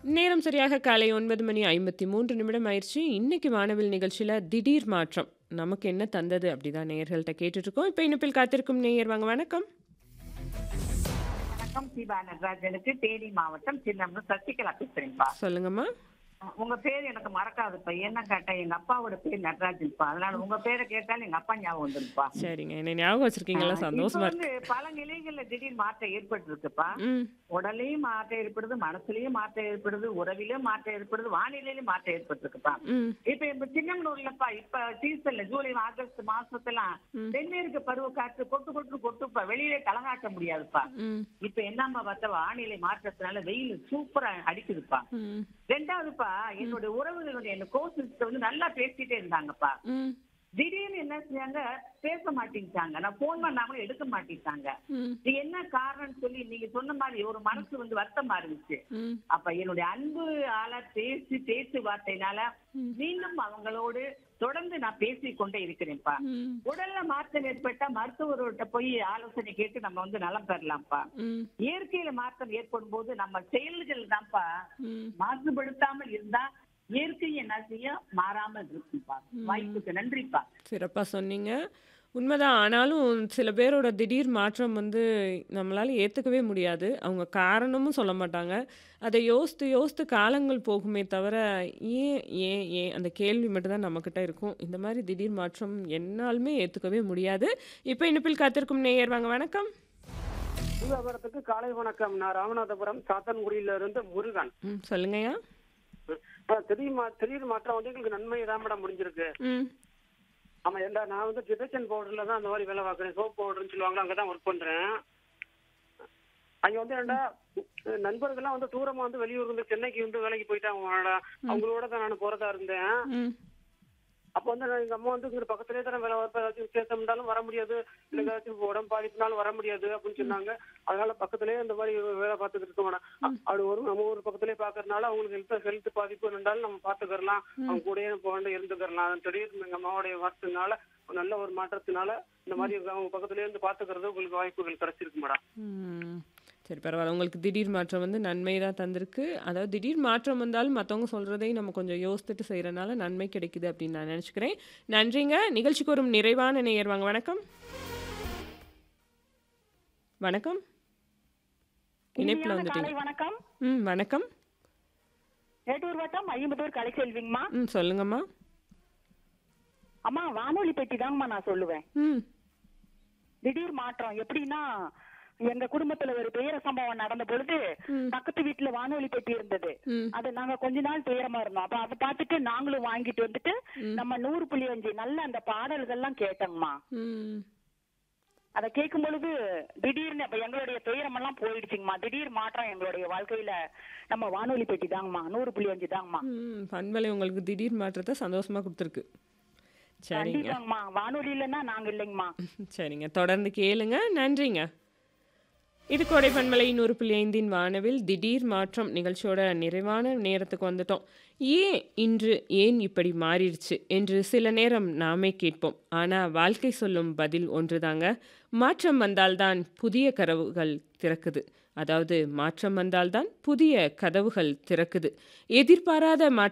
நேரம் சரியாக காலை 9 மணி 53 நிமிடம் ஆயிருச்சு. இன்னைக்கு வானவில் நிகழ்ச்சியில திடீர் மாற்றம். நமக்கு என்ன தந்தது? அப்படிதான் நேயர்கள்ட்ட கேட்டுட்டு இருக்கோம். இப்ப இணைப்பில் காத்திருக்கும் நேயர் வாங்க வணக்கம். வணக்கம் தீபா நடராஜனுக்கு தேனி மாவட்டம் சின்னம்னு சசிகலா பேசுறேன்ப்பா சொல்லுங்கம்மா. உங்க பேர் எனக்கு மறக்காதுப்பா என்ன கேட்டா எங்க அப்பாவோட பேர் நடராஜன்ப்பா அதனால உங்க பேரை கேட்டாலும் எங்க அப்பா ஞாபகம் வந்துருப்பா சரிங்க. என்னை ஞாபகம் வச்சிருக்கீங்கல்ல இப்ப சந்தோஷமா வந்து இருக்கு. பல நிலைகள்ல திடீர் மாற்றம் ஏற்பட்டு இருக்குப்பா ம். உடலையும் மாற்றம் ஏற்படுது மனசுலயும் மாற்றம் ஏற்படுது உறவிலும் மாற்றம் ஏற்படுது வானிலையிலும் மாற்றம் ஏற்பட்டு இருக்குப்பா ம். இப்ப இப்ப சின்னமனூர்லப்பா இப்ப சீசன்ல ஜூலை ஆகஸ்ட் மாசத்தெல்லாம் தென்மேற்கு பருவ காற்று கொட்டு கொட்டு கொட்டுப்பா வெளியிலே தலகாட்ட முடியாதுப்பா ம். இப்ப என்னம்மா பார்த்தா வானிலை மாற்றத்தினால வெயில் சூப்பரா அடிக்குதுப்பா ம். ரெண்டாவதுப்பா என்னோட உறவுகள் வந்து என்ன கோர்ஸ் வந்து நல்லா பேசிட்டே இருந்தாங்கப்பா ம். திடீர்னு என்ன செஞ்சாங்க பேச மாட்டேங்கிட்டாங்க நான் போன் பண்ணா கூட எடுக்க மாட்டேங்கிட்டாங்க ம். இது என்ன காரணம்னு சொல்லி நீங்க சொன்ன மாதிரி ஒரு மனசு வந்து வருத்தமா இருந்துச்சு ம். அப்ப என்னுடைய அன்பு ஆளா பேசி பேச்சு வார்த்தையினால மீண்டும் அவங்களோடு தொடர்ந்து நான் பேசிக் கொண்டே இருக்கிறேன்ப்பா ம். உடல்ல மாற்றம் ஏற்பட்டா மருத்துவர்கிட்ட போய் ஆலோசனை கேட்டு நம்ம வந்து நலம் பெறலாம்ப்பா ம். இயற்கையில மாற்றம் ஏற்படும் போது நம்ம செயல்கள் தான்ப்பா ம். மாசுபடுத்தாமல் இருந்தா இயற்கை என்ன செய்ய மாறாமல் இருக்கும்பா வாய்ப்புக்கு நன்றிப்பா சிறப்பா சொன்னீங்க. உண்மைதான். ஆனாலும் சில பேரோட திடீர் மாற்றம் வந்து நம்மளால ஏத்துக்கவே முடியாது. அவங்க காரணமும் சொல்ல மாட்டாங்க. அதை யோசித்து யோசித்து காலங்கள் போகுமே தவிர, ஏன் ஏன் ஏன் அந்த கேள்வி மட்டும் தான் நம்மகிட்ட இருக்கும். இந்த மாதிரி திடீர் மாற்றம் என்னாலுமே ஏத்துக்கவே முடியாது. இப்ப இணைப்பில் காத்திருக்கும் நேயர் வாங்க வணக்கம். வியாபாரத்துக்கு காலை வணக்கம் நான் ராமநாதபுரம் சாத்தன்குடியில இருந்து முருகன் ம். சொல்லுங்கய்யா. ஆ, திடீர் மா திடீர் மாற்றம் வந்து எங்களுக்கு நன்மை தான் மேடம் முடிஞ்சிருக்கு ம். ஆமா ஏண்டா நான் வந்து டிடர்ஜென்ட் பவுடர்ல தான் அந்த மாதிரி வேலை பார்க்குறேன் சோப் பவுடர்னு சொல்லுவாங்க அங்கதான் ஒர்க் பண்றேன் அங்க வந்து ஏண்டா நண்பர்கள்லாம் வந்து தூரமா வந்து வெளியூர் வந்து சென்னைக்கு வந்து வேலைக்கு போயிட்டாங்க அவங்களோட தான் நான் போறதா இருந்தேன் ம். அப்ப வந்து நான் எங்க அம்மா வந்து இங்க பக்கத்துலயே தானே வேலை பார்ப்பேன் ஏதாச்சும் விசேஷம்னாலும் வர முடியாது இல்ல ஏதாச்சும் உடம்பு பாதிப்புனாலும் வர முடியாது அப்படின்னு சொன்னாங்க அதனால பக்கத்துலயே இந்த மாதிரி வேலை பார்த்துட்டு இருக்க மேடம் அப்படி ஒரு நம்ம ஒரு பக்கத்துலயே பாக்குறதுனால அவங்களுக்கு ஹெல்த் ஹெல்த் பாதிப்பு இருந்தாலும் நம்ம பாத்துக்கறலாம் அவங்க கூடயே போகண்டு இருந்துக்கறலாம் திடீர்னு எங்க அம்மாவுடைய வார்த்தைனால ஒரு நல்ல ஒரு மாற்றத்தினால இந்த மாதிரி அவங்க பக்கத்துலயே இருந்து பாத்துக்கிறது உங்களுக்கு வாய்ப்புகள் கிடைச்சிருக்கு மேடம் ம். சரி பரவாயில்ல. உங்களுக்கு திடீர் மாற்றம் வந்து நன்மை தான் தந்திருக்கு. அதாவது திடீர் மாற்றம் வந்தாலும் மத்தவங்க சொல்றதையும் நம்ம கொஞ்சம் யோசித்துட்டு செய்றனால நன்மை கிடைக்குது அப்படின்னு நான் நினைச்சுக்கிறேன். நன்றிங்க. நிகழ்ச்சிக்கு ஒரு நிறைவான நேயர் வாங்க வணக்கம். வணக்கம். இணைப்புல இனிமையான வந்துட்டீங்க. காலை வணக்கம் ம். வணக்கம். மேட்டூர் வட்டம் ஐம்பத்தூர் கலைச்செல்விங்கம்மா ம். சொல்லுங்கம்மா. அம்மா வானொலி பெட்டி தாங்கம்மா நான் சொல்லுவேன் ம். திடீர் மாற்றம் எப்படின்னா எங்க குடும்பத்துல ஒரு துயர சம்பவம் நடந்த பொழுது ம். பக்கத்து வீட்டுல வானொலி பெட்டி இருந்தது ம். அது நாங்க கொஞ்ச நாள் துயரமா இருந்தோம் அப்ப அதை பார்த்துட்டு நாங்களும் வாங்கிட்டு வந்துட்டு நம்ம நூறு புள்ளி அஞ்சு நல்ல அந்த பாடல்கள்லாம் கேட்டோங்கம்மா ம். அதை கேட்கும் பொழுது திடீர்னு அப்ப எங்களுடைய துயரம் எல்லாம் போயிடுச்சுங்கம்மா திடீர் மாற்றம் எங்களுடைய வாழ்க்கையில நம்ம வானொலி பெட்டி தாங்கம்மா நூறு புள்ளி அஞ்சு தாங்கம்மா ம். பண்பலை உங்களுக்கு திடீர் மாற்றத்தை சந்தோஷமா கொடுத்துருக்கு. சரிங்க. கண்டிப்பாங்கம்மா வானொலி இல்லைன்னா நாங்க இல்லைங்கம்மா சரிங்க. தொடர்ந்து கேளுங்க. நன்றிங்க. இது கோடை பண்பலை நூறு புள்ளி ஐந்தின் வானவில் திடீர் மாற்றம் நிகழ்ச்சியோட நிறைவான நேரத்துக்கு வந்துட்டோம். ஏன் இன்று ஏன் இப்படி மாறிடுச்சு என்று சில நேரம் நாமே கேட்போம். ஆனா வாழ்க்கை சொல்லும் பதில் ஒன்றுதாங்க. மாற்றம் வந்தால்தான் புதிய கதவுகள் திறக்குது. அதாவது மாற்றம் வந்தால்தான் புதிய கதவுகள் திறக்குது. எதிர்பாராத மாற்றம்